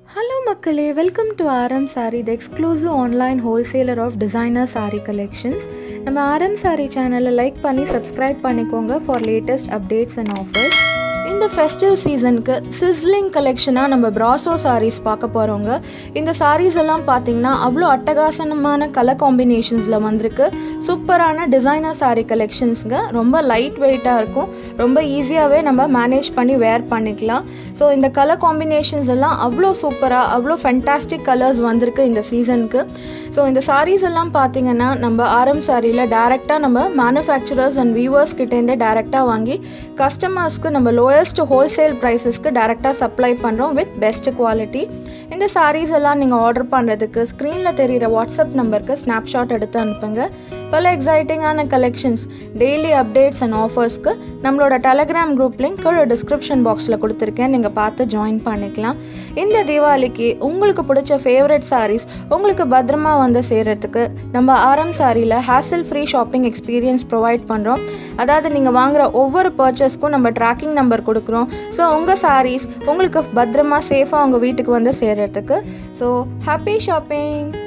hello மக்களே welcome to RM Saree the exclusive online wholesaler of designer sari collections நம்ம RM Saree சேனலை like பண்ணி subscribe பண்ணிக்கோங்க for latest updates and offers இந்த festive சீசனுக்கு சிஸ்லிங் கலெக்ஷனாக நம்ம ப்ராசோ சாரீஸ் பார்க்க போகிறோங்க இந்த சாரீஸ் எல்லாம் பார்த்தீங்கன்னா அவ்வளோ அட்டகாசனமான கலர் காம்பினேஷன்ஸில் வந்திருக்கு சூப்பரான டிசைனர் சாரீ கலெக்ஷன்ஸுங்க ரொம்ப லைட் வெயிட்டாக இருக்கும் ரொம்ப ஈஸியாகவே நம்ம மேனேஜ் பண்ணி வேர் பண்ணிக்கலாம் ஸோ இந்த கலர் காம்பினேஷன்ஸ் எல்லாம் அவ்வளோ சூப்பராக அவ்வளோ ஃபென்டாஸ்டிக் கலர்ஸ் வந்திருக்கு இந்த சீசனுக்கு ஸோ இந்த சாரீஸ் எல்லாம் பார்த்தீங்கன்னா நம்ம ஆரம் சாரியில் டேரெக்டாக நம்ம மேனுஃபேக்சரர்ஸ் அண்ட் வியூவர்ஸ் கிட்டேருந்தே டேரெக்டாக வாங்கி கஸ்டமர்ஸ்க்கு நம்ம லோயஸ்ட் ஹோல்சேல் ப்ரைஸஸ்க்கு டேரெக்டாக சப்ளை பண்ணுறோம் வித் பெஸ்ட் குவாலிட்டி இந்த சாரீஸ் எல்லாம் நீங்கள் ஆர்டர் பண்ணுறதுக்கு ஸ்க்ரீனில் தெரிகிற வாட்ஸ்அப் நம்பருக்கு ஸ்னாப்ஷாட் எடுத்து அனுப்புங்க பல எக்ஸைட்டிங்கான கலெக்ஷன்ஸ் டெய்லி அப்டேட்ஸ் அண்ட் ஆஃபர்ஸ்க்கு நம்மளோட டெலகிராம் குரூப் லிங்க் கீழே டிஸ்கிரிப்ஷன் பாக்ஸில் கொடுத்துருக்கேன் நீங்கள் பார்த்து ஜாயின் பண்ணிக்கலாம் இந்த தீபாவளிக்கு உங்களுக்கு பிடிச்ச ஃபேவரட் சாரீஸ் உங்களுக்கு பத்திரமா வந்து சேர்கிறதுக்கு நம்ம ஆரம் சாரியில் hassle free shopping experience provide பண்ணுறோம் அதாவது நீங்கள் வாங்குகிற ஒவ்வொரு பர்ச்சேஸ்க்கும் நம்ம ட்ராக்கிங் நம்பர் கொடுக்குறோம் ஸோ உங்கள் சாரீஸ் உங்களுக்கு பத்திரமா சேஃபாக உங்கள் வீட்டுக்கு வந்து சேர்கிறதுக்கு ஸோ ஹாப்பி ஷாப்பிங்